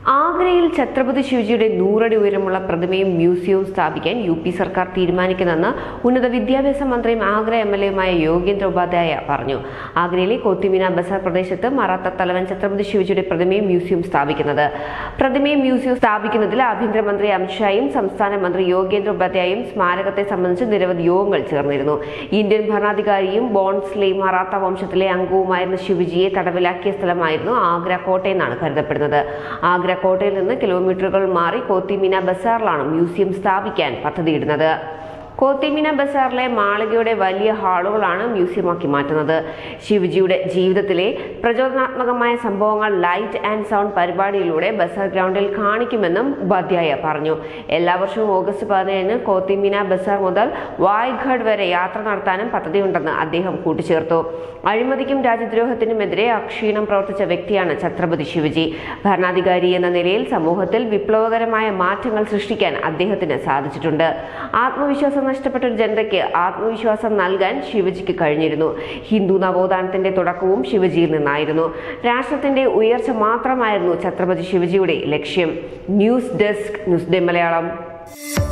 ആഗ്രയിൽ ഛത്രപതി ശിവജിയുടെ നൂറടി ഉയരമുള്ള പ്രതിമയും മ്യൂസിയവും സ്ഥാപിക്കാൻ യു പി സർക്കാർ തീരുമാനിക്കുന്നെന്ന് ഉന്നത വിദ്യാഭ്യാസ മന്ത്രിയും ആഗ്ര എം എൽ എയുമായ യോഗേന്ദ്ര ഉപാധ്യായ പറഞ്ഞു ആഗ്രയിലെ കോത്തിമീന ബസാർ പ്രദേശത്ത് മറാത്ത തലവൻ ഛത്രപതി ശിവജിയുടെ പ്രതിമയും മ്യൂസിയവും സ്ഥാപിക്കുന്നത് പ്രതിമയും മ്യൂസിയവും സ്ഥാപിക്കുന്നതിൽ ആഭ്യന്തരമന്ത്രി അമിത്ഷായും സംസ്ഥാന മന്ത്രി യോഗേന്ദ്ര ഉപാധ്യായും സ്മാരകത്തെ സംബന്ധിച്ച് നിരവധി യോഗങ്ങൾ ചേർന്നിരുന്നു ഇന്ത്യൻ ഭരണാധികാരിയും ബോൺസ്ലെ മറാത്ത വംശത്തിലെ അംഗവുമായിരുന്ന ശിവജിയെ തടവിലാക്കിയ സ്ഥലമായിരുന്നു ആഗ്ര കോട്ടയെന്നാണ് കരുതപ്പെടുന്നത് ആഗ്ര കോട്ടയിൽ നിന്ന് കിലോമീറ്ററുകൾ മാറി കോത്തിമീന ബസാറിലാണ് മ്യൂസിയം സ്ഥാപിക്കാൻ പദ്ധതിയിടുന്നത് കോത്തിമീന ബസാറിലെ മാളികയുടെ വലിയ ഹാളുകളാണ് മ്യൂസിയമാക്കി മാറ്റുന്നത് ശിവജിയുടെ ജീവിതത്തിലെ പ്രചോദനാത്മകമായ സംഭവങ്ങൾ ലൈറ്റ് ആൻഡ് സൗണ്ട് പരിപാടിയിലൂടെ ബസാർ ഗ്രൗണ്ടിൽ കാണിക്കുമെന്നും ഉപാധ്യായ പറഞ്ഞു എല്ലാ വർഷവും ഓഗസ്റ്റ് പതിനേഴിന് കോത്തിമീന ബസാർ മുതൽ വായ്ഘഡ് വരെ യാത്ര നടത്താനും പദ്ധതിയുണ്ടെന്ന് അദ്ദേഹം കൂട്ടിച്ചേർത്തു അഴിമതിക്കും രാജ്യദ്രോഹത്തിനുമെതിരെ അക്ഷീണം പ്രവർത്തിച്ച വ്യക്തിയാണ് ഛത്രപതി ശിവജി ഭരണാധികാരി എന്ന നിലയിൽ സമൂഹത്തിൽ വിപ്ലവകരമായ മാറ്റങ്ങൾ സൃഷ്ടിക്കാൻ അദ്ദേഹത്തിന് സാധിച്ചിട്ടുണ്ട് ആത്മവിശ്വാസം നഷ്ടപ്പെട്ട ഒരു ജനതയ്ക്ക് ആത്മവിശ്വാസം നൽകാൻ ശിവജിക്ക് കഴിഞ്ഞിരുന്നു ഹിന്ദു നവോത്ഥാനത്തിന്റെ തുടക്കവും ശിവജിയിൽ നിന്നായിരുന്നു രാഷ്ട്രത്തിന്റെ ഉയർച്ച മാത്രമായിരുന്നു ഛത്രപതി ശിവജിയുടെ ലക്ഷ്യം news desk news day Malayalam